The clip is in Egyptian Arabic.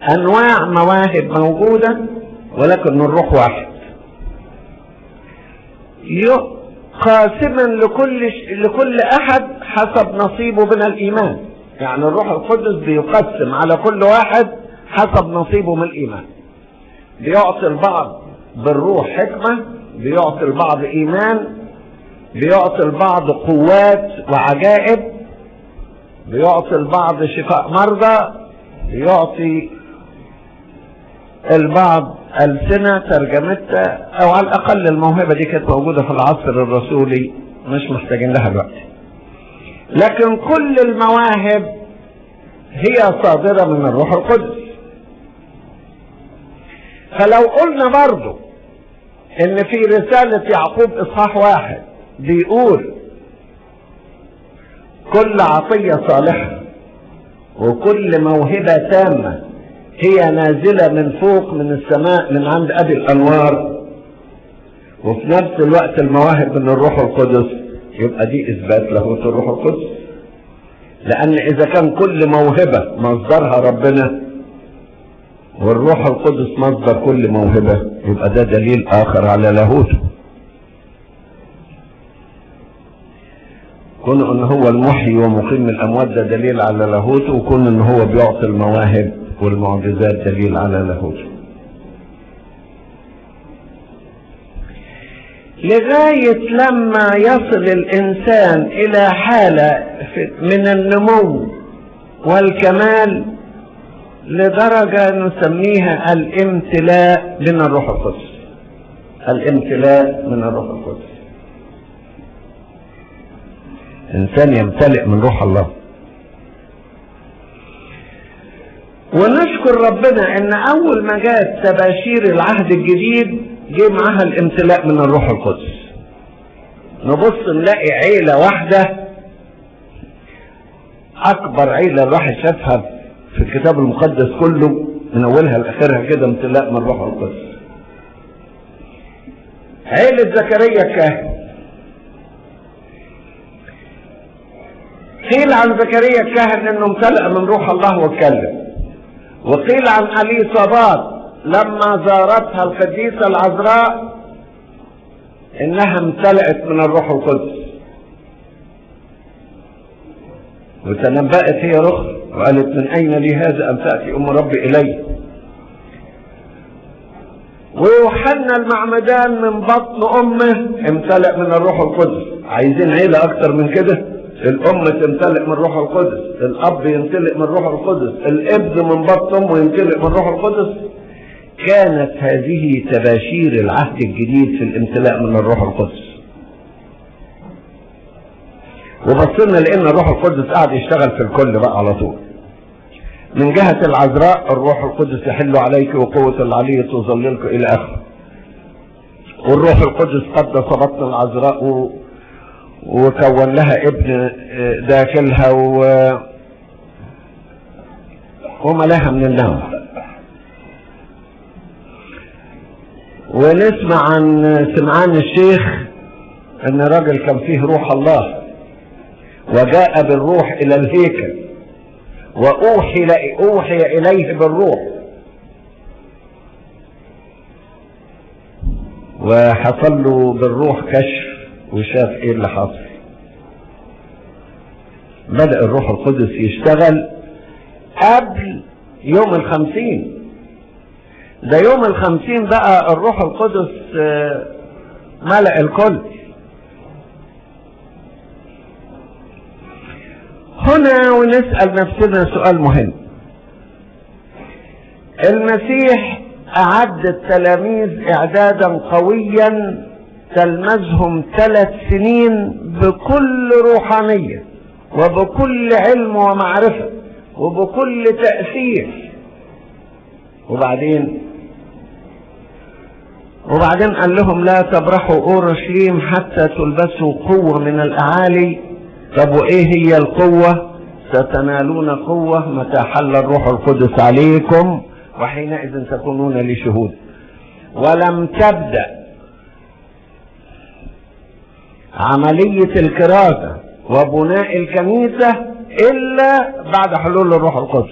انواع مواهب موجودة ولكن الروح واحد قاسما لكل لكل احد حسب نصيبه من الايمان يعني الروح القدس بيقسم على كل واحد حسب نصيبه من الايمان بيعطي البعض بالروح حكمة بيعطي البعض ايمان بيعطي البعض قوات وعجائب بيعطي البعض شفاء مرضى بيعطي البعض ألسنة ترجمتها أو على الأقل الموهبة دي كانت موجودة في العصر الرسولي مش محتاجين لها دلوقتي لكن كل المواهب هي صادرة من الروح القدس فلو قلنا برضو ان في رسالة يعقوب اصحاح واحد بيقول كل عطية صالحة وكل موهبة تامة هي نازلة من فوق من السماء من عند أبي الأنوار وفي نفس الوقت المواهب من الروح القدس يبقى دي إثبات لاهوت الروح القدس لأن إذا كان كل موهبة مصدرها ربنا والروح القدس مصدر كل موهبة يبقى ده دليل آخر على لاهوته كون ان هو المحيي ومقيم الاموات ده دليل على لاهوته وكون ان هو بيعطي المواهب والمعجزات دليل على لاهوته لغاية لما يصل الإنسان إلى حالة من النمو والكمال لدرجة نسميها الامتلاء من الروح القدس الامتلاء من الروح القدس إنسان يمتلئ من روح الله ونشكر ربنا ان اول ما جاءت تباشير العهد الجديد جه معاها الامتلاء من الروح القدس نبص نلاقي عيلة واحدة اكبر عيلة الواحد شافها في الكتاب المقدس كله من اولها لاخرها كده امتلاء من الروح القدس عيلة زكريا الكاهن قيل عن زكريا الكاهن انه امتلأ من روح الله واتكلم وقيل عن اليصابات لما زارتها القديسة العذراء انها امتلأت من الروح القدس وتنبأت هي رخ وقالت من اين لي هذا ان تأتي ام ربي الي ويوحنا المعمدان من بطن امه امتلأ من الروح القدس عايزين عيلة اكتر من كده الام تمتلئ من روح القدس الاب يمتلئ من روح القدس الابن من بطن امه يمتلئ من روح القدس كانت هذه تباشير العهد الجديد في الامتلاء من الروح القدس وبصينا لان الروح القدس قاعد يشتغل في الكل بقى على طول من جهة العذراء الروح القدس يحل عليك وقوة العلي تظللك الى اخره والروح القدس قدس بطن العذراء و... وكون لها ابن داخلها و وملاها من النوم ونسمع عن سمعان الشيخ ان راجل كان فيه روح الله وجاء بالروح الى الهيكل واوحي اوحي اليه بالروح وحصل له بالروح كشف وشاف ايه اللي حصل بدأ الروح القدس يشتغل قبل يوم الخمسين ده يوم الخمسين بقى الروح القدس ملأ الكل هنا ونسأل نفسنا سؤال مهم المسيح أعد التلاميذ إعدادا قويا تلمذهم ثلاث سنين بكل روحانية وبكل علم ومعرفة وبكل تأثير وبعدين وبعدين قال لهم لا تبرحوا اورشليم حتى تلبسوا قوة من الاعالي طب وايه هي القوة ستنالون قوة متى حل الروح القدس عليكم وحينئذ تكونون لي شهود ولم تبدأ عملية الكراسة وبناء الكنيسة إلا بعد حلول الروح القدس